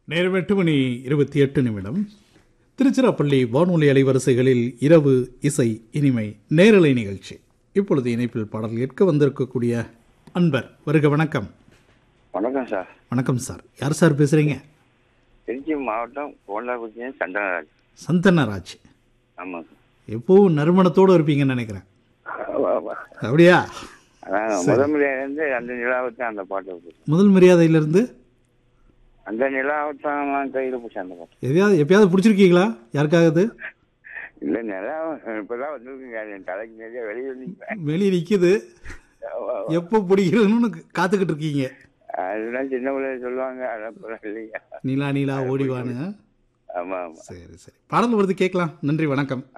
நேரம் எட்டு மணி இருபத்தி எட்டு நிமிடம் திருச்சிராப்பள்ளி வானொலி அலைவரிசைகளில் இரவு இசை இனிமை நேரலை நிகழ்ச்சி இப்பொழுது இணைப்பில் பாடல் கேட்க வந்திருக்கக்கூடிய அன்பர் வருக வணக்கம் வணக்கம் சார் வணக்கம் சார் யார் சார் பேசுறீங்க திருச்சி மாவட்டம் கோண்டாக்குச்சியும் சந்தனராஜ் சந்தனராஜ் ஆமாம் எப்பவும் நறுமணத்தோடு இருப்பீங்கன்னு நினைக்கிறேன் அப்படியா அதான் முதல் முறையிலேருந்து அந்த நிலாவத்தான் அந்த பாட்டு இருக்கு முதல் மரியாதையிலிருந்து அந்த நிலாவத்தான் கையில் பிடிச்ச அந்த பாட்டு எதையாவது எப்பயாவது பிடிச்சிருக்கீங்களா யாருக்காவது இல்லை நிலா இப்போதான் வந்துருக்குங்க என் தலைக்கு நிறைய வெளியே நிற்பேன் வெளியே நிற்கிது எப்போ பிடிக்கிறதுன்னு காத்துக்கிட்டு இருக்கீங்க அதெல்லாம் சின்ன பிள்ளைய சொல்லுவாங்க அதான் இல்லையா நீலா நீலா ஓடிவான்னு ஆமாம் ஆமாம் சரி சரி பாடல் வருது கேட்கலாம் நன்றி வணக்கம்